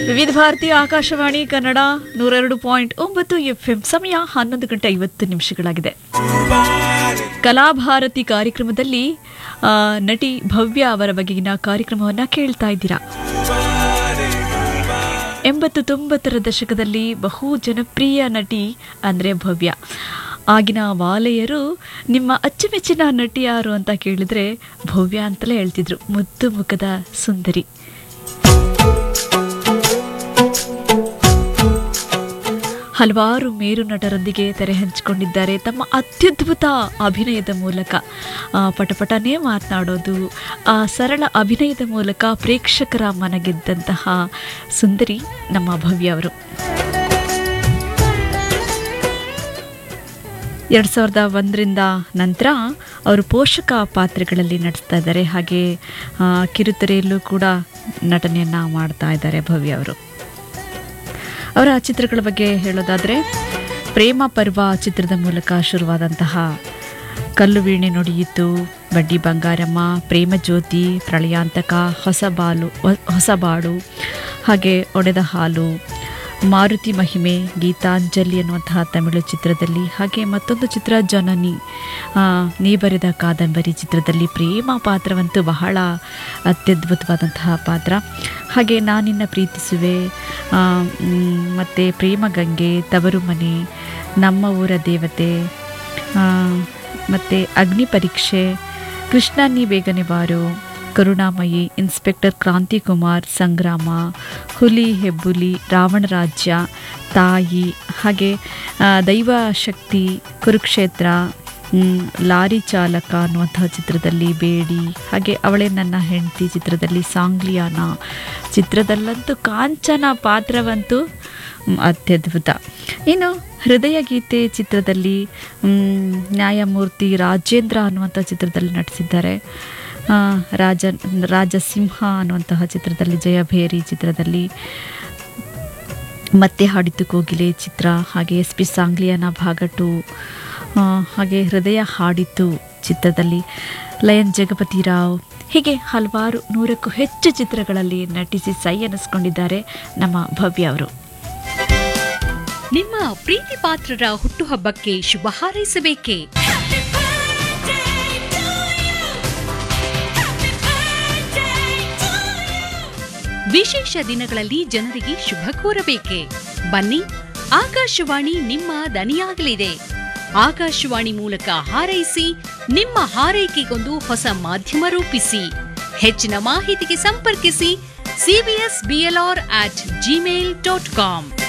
ವಿವಿಧ ಭಾರತಿ ಆಕಾಶವಾಣಿ ಕನ್ನಡ ನೂರೆರಡು ಪಾಯಿಂಟ್ ಒಂಬತ್ತು ಎಫ್ಎಂ ಸಮಯ ಹನ್ನೊಂದು ಗಂಟೆ ಐವತ್ತು ನಿಮಿಷಗಳಾಗಿದೆ ಕಲಾಭಾರತಿ ಕಾರ್ಯಕ್ರಮದಲ್ಲಿ ಆ, ನಟಿ ಭವ್ಯ ಅವರ ಬಗೆಗಿನ ಕಾರ್ಯಕ್ರಮವನ್ನ ಕೇಳ್ತಾ ಇದ್ದೀರಾ ಎಂಬತ್ತು ತೊಂಬತ್ತರ ದಶಕದಲ್ಲಿ ಬಹು ಜನಪ್ರಿಯ ನಟಿ ಅಂದ್ರೆ ಭವ್ಯ ಆಗಿನ ವಾಲೆಯರು ನಿಮ್ಮ ಅಚ್ಚುಮೆಚ್ಚಿನ ನಟಿ ಯಾರು ಅಂತ ಕೇಳಿದ್ರೆ ಭವ್ಯ ಅಂತಲೇ ಹೇಳ್ತಿದ್ರು ಮುದ್ದು ಮುಖದ ಸುಂದರಿ ಹಲವಾರು ಮೇರು ನಟರೊಂದಿಗೆ ತೆರೆ ಹಂಚಿಕೊಂಡಿದ್ದಾರೆ ತಮ್ಮ ಅತ್ಯದ್ಭುತ ಅಭಿನಯದ ಮೂಲಕ ಆ, ಪಟಪಟನೇ ಮಾತನಾಡೋದು ಆ ಸರಳ ಅಭಿನಯದ ಮೂಲಕ ಪ್ರೇಕ್ಷಕರ ಮನಗೆದ್ದಂತಹ ಸುಂದರಿ ನಮ್ಮ ಭವ್ಯ ಅವರು ಎರಡು ಸಾವಿರದ ಒಂದರಿಂದ ನಂತರ ಅವರು ಪೋಷಕ ಪಾತ್ರಗಳಲ್ಲಿ ನಟಿಸ್ತಾ ಇದ್ದಾರೆ ಹಾಗೆ ಆ, ಕಿರುತೆರೆಯಲ್ಲೂ ಕೂಡ ನಟನೆಯನ್ನು ಮಾಡ್ತಾ ಇದ್ದಾರೆ ಭವ್ಯ ಅವರು ಅವರ ಚಿತ್ರಗಳ ಬಗ್ಗೆ ಹೇಳೋದಾದರೆ ಪ್ರೇಮ ಪರ್ವ ಚಿತ್ರದ ಮೂಲಕ ಶುರುವಾದಂತಹ ಕಲ್ಲು ವೀಣೆ ನುಡಿಯಿತು ಬಡ್ಡಿ ಬಂಗಾರಮ್ಮ ಪ್ರೇಮ ಜ್ಯೋತಿ ಪ್ರಳಯಾಂತಕ ಹೊಸಬಾಲು ಹೊಸಬಾಳು ಹಾಗೆ ಒಡೆದ ಹಾಲು ಮಾರುತಿ ಮಹಿಮೆ ಗೀತಾಂಜಲಿ ಅನ್ನುವಂತಹ ತಮಿಳು ಚಿತ್ರದಲ್ಲಿ ಹಾಗೆ ಮತ್ತೊಂದು ಚಿತ್ರ ಜನನಿ ಆ, ನೀ ಬರೆದ ಕಾದಂಬರಿ ಚಿತ್ರದಲ್ಲಿ ಪ್ರೇಮ ಪಾತ್ರವಂತೂ ಬಹಳ ಅತ್ಯದ್ಭುತವಾದಂತಹ ಪಾತ್ರ ಹಾಗೆ ನಾನಿನ್ನ ಪ್ರೀತಿಸುವೆ ಆ, ಮ್, ಮತ್ತೆ ಪ್ರೇಮ ಗಂಗೆ ತವರು ಮನೆ ನಮ್ಮ ಊರ ದೇವತೆ ಆ, ಮತ್ತೆ ಅಗ್ನಿ ಪರೀಕ್ಷೆ ಕೃಷ್ಣ ನೀ ಬೇಗನೆ ಬಾರು ಕರುಣಾಮಯಿ ಇನ್ಸ್ಪೆಕ್ಟರ್ ಕ್ರಾಂತಿ ಕುಮಾರ್ ಸಂಗ್ರಾಮ ಹುಲಿ ಹೆಬ್ಬುಲಿ ರಾವಣ ರಾಜ್ಯ ತಾಯಿ ಹಾಗೆ ಆ, ದೈವ ಶಕ್ತಿ ಕುರುಕ್ಷೇತ್ರ ಮ್, ಲಾರಿ ಚಾಲಕ ಅನ್ನುವಂತಹ ಚಿತ್ರದಲ್ಲಿ ಬೇಡಿ ಹಾಗೆ ಅವಳೇ ನನ್ನ ಹೆಂಡತಿ ಚಿತ್ರದಲ್ಲಿ ಸಾಂಗ್ಲಿಯಾನ ಚಿತ್ರದಲ್ಲಂತೂ ಕಾಂಚನ ಪಾತ್ರವಂತೂ ಮ್, ಅತ್ಯದ್ಭುತ ಇನ್ನು ಹೃದಯ ಗೀತೆ ಚಿತ್ರದಲ್ಲಿ ಮ್, ನ್ಯಾಯಮೂರ್ತಿ ರಾಜೇಂದ್ರ ಅನ್ನುವಂಥ ಚಿತ್ರದಲ್ಲಿ ನಟಿಸಿದ್ದಾರೆ ಆ, ರಾಜ ರಾಜಸಿಂಹ ಅನ್ನುವಂತಹ ಚಿತ್ರದಲ್ಲಿ ಜಯಭೇರಿ ಚಿತ್ರದಲ್ಲಿ ಮತ್ತೆ ಹಾಡಿತು ಕೋಗಿಲೆ ಚಿತ್ರ ಹಾಗೆ ಎಸ್ ಪಿ ಸಾಂಗ್ಲಿಯನ ಭಾಗ ಟು ಆ, ಹಾಗೆ ಹೃದಯ ಹಾಡಿತು ಚಿತ್ರದಲ್ಲಿ ಲಯನ್ ಜಗಪತಿ ರಾವ್ ಹೀಗೆ ಹಲವಾರು ನೂರಕ್ಕೂ ಹೆಚ್ಚು ಚಿತ್ರಗಳಲ್ಲಿ ನಟಿಸಿ ಸೈ ಅನ್ನಿಸ್ಕೊಂಡಿದ್ದಾರೆ ನಮ್ಮ ಭವ್ಯ ಅವರು ನಿಮ್ಮ ಪ್ರೀತಿ ಪಾತ್ರರ ಹುಟ್ಟುಹಬ್ಬಕ್ಕೆ ಶುಭ ಹಾರೈಸಬೇಕೇ ವಿಶೇಷ ದಿನಗಳಲ್ಲಿ ಜನರಿಗೆ ಶುಭ ಕೋರಬೇಕೆ ಬನ್ನಿ ಆಕಾಶವಾಣಿ ನಿಮ್ಮ ದನಿಯಾಗಲಿದೆ ಆಕಾಶವಾಣಿ ಮೂಲಕ ಹಾರೈಸಿ ನಿಮ್ಮ ಹಾರೈಕೆಗೊಂದು ಹೊಸ ಮಾಧ್ಯಮ ರೂಪಿಸಿ ಹೆಚ್ಚಿನ ಮಾಹಿತಿಗೆ ಸಂಪರ್ಕಿಸಿ CBS BLR at Gmail dot com